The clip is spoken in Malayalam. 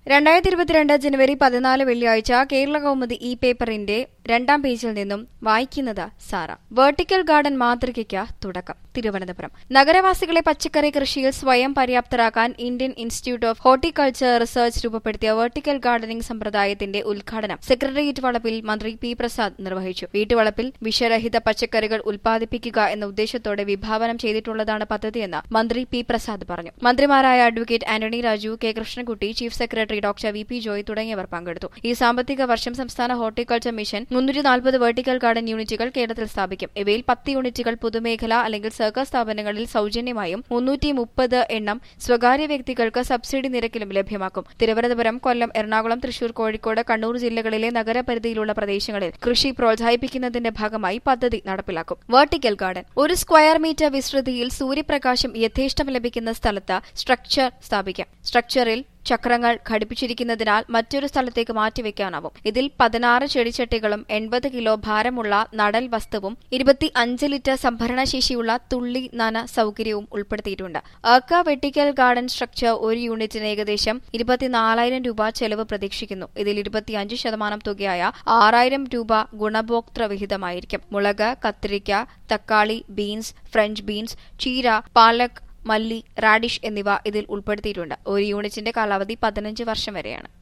രണ്ടായിരത്തി ഇരുപത്തിരണ്ട് ജനുവരി പതിനാല് വെള്ളിയാഴ്ച കേരള കൗമുദി ഇ പേപ്പറിന്റെ രണ്ടാം പേജിൽ നിന്നും വായിക്കുന്നത് സാറ വെർട്ടിക്കൽ ഗാർഡൻ മാതൃകയ്ക്ക് തുടക്കം തിരുവനന്തപുരം നഗരവാസികളെ പച്ചക്കറി കൃഷിയിൽ സ്വയം പര്യാപ്തരാക്കാൻ Indian institute of horticulture research രൂപപ്പെടുത്തിയ വെർട്ടിക്കൽ ഗാർഡനിംഗ് സമ്പ്രദായത്തിന്റെ ഉദ്ഘാടനം സെക്രട്ടേറിയറ്റ് വളപ്പിൽ മന്ത്രി പി പ്രസാദ് നിർവഹിച്ചു വീട്ടുവളപ്പിൽ വിഷരഹിത പച്ചക്കറികൾ ഉൽപ്പാദിപ്പിക്കുക എന്ന ഉദ്ദേശത്തോടെ വിഭാവനം ചെയ്തിട്ടുള്ളതാണ് പദ്ധതിയെന്ന് മന്ത്രി പി പ്രസാദ് പറഞ്ഞു മന്ത്രിമാരായ advocate Antony Raju K Krishnankutty chief secretary doctor V P Joy തുടങ്ങിയവർ പങ്കെടുത്തു ഈ സാമ്പത്തിക വർഷം സംസ്ഥാന ഹോർട്ടിക്കൾച്ചർ മിഷൻ മുന്നൂറ്റി നാൽപ്പത് വെർട്ടിക്കൽ ഗാർഡൻ യൂണിറ്റുകൾ കേരളത്തിൽ സ്ഥാപിക്കും ഇവയിൽ പത്ത് യൂണിറ്റുകൾ പൊതുമേഖല അല്ലെങ്കിൽ സർക്കാർ സ്ഥാപനങ്ങളിൽ സൌജന്യമായും മുന്നൂറ്റി മുപ്പത് എണ്ണം സ്വകാര്യ വ്യക്തികൾക്ക് സബ്സിഡി നിരക്കിലും ലഭ്യമാക്കും തിരുവനന്തപുരം കൊല്ലം എറണാകുളം തൃശൂർ കോഴിക്കോട് കണ്ണൂർ ജില്ലകളിലെ നഗരപരിധിയിലുള്ള പ്രദേശങ്ങളിൽ കൃഷി പ്രോത്സാഹിപ്പിക്കുന്നതിന്റെ ഭാഗമായി പദ്ധതി നടപ്പിലാക്കും വെർട്ടിക്കൽ ഗാർഡൻ ഒരു സ്ക്വയർ മീറ്റർ വിസ്തൃതിയിൽ സൂര്യപ്രകാശം യഥേഷ്ടം ലഭിക്കുന്ന സ്ഥലത്ത് സ്ട്രക്ചർ സ്ഥാപിക്കാം സ്ട്രക്ചറിൽ ചക്രങ്ങൾ ഘടിപ്പിച്ചിരിക്കുന്നതിനാൽ മറ്റൊരു സ്ഥലത്തേക്ക് മാറ്റിവെക്കാനാവും ഇതിൽ പതിനാറ് ചെടിച്ചട്ടികളും എൺപത് കിലോ ഭാരമുള്ള നടൽ വസ്തുവും ഇരുപത്തി അഞ്ച് ലിറ്റർ സംഭരണശേഷിയുള്ള തുള്ളി നന സൌകര്യവും ഉൾപ്പെടുത്തിയിട്ടുണ്ട് അർക്ക വെട്ടിക്കൽ ഗാർഡൻ സ്ട്രക്ചർ ഒരു യൂണിറ്റിന് ഏകദേശം ഇരുപത്തിനാലായിരം രൂപ ചെലവ് പ്രതീക്ഷിക്കുന്നു ഇതിൽ ഇരുപത്തിയഞ്ച് ശതമാനം തുകയായ ആറായിരം രൂപ ഗുണഭോക്തൃ വിഹിതമായിരിക്കും മുളക് കത്തിരിക്ക തക്കാളി ബീൻസ് ഫ്രഞ്ച് ബീൻസ് ചീര പാലക് മല്ലി റാഡിഷ് എന്നിവ ഇതിൽ ഉൾപ്പെടുത്തിയിട്ടുണ്ട് ഒരു യൂണിറ്റിന്റെ കാലാവധി പതിനഞ്ച് വർഷം വരെയാണ്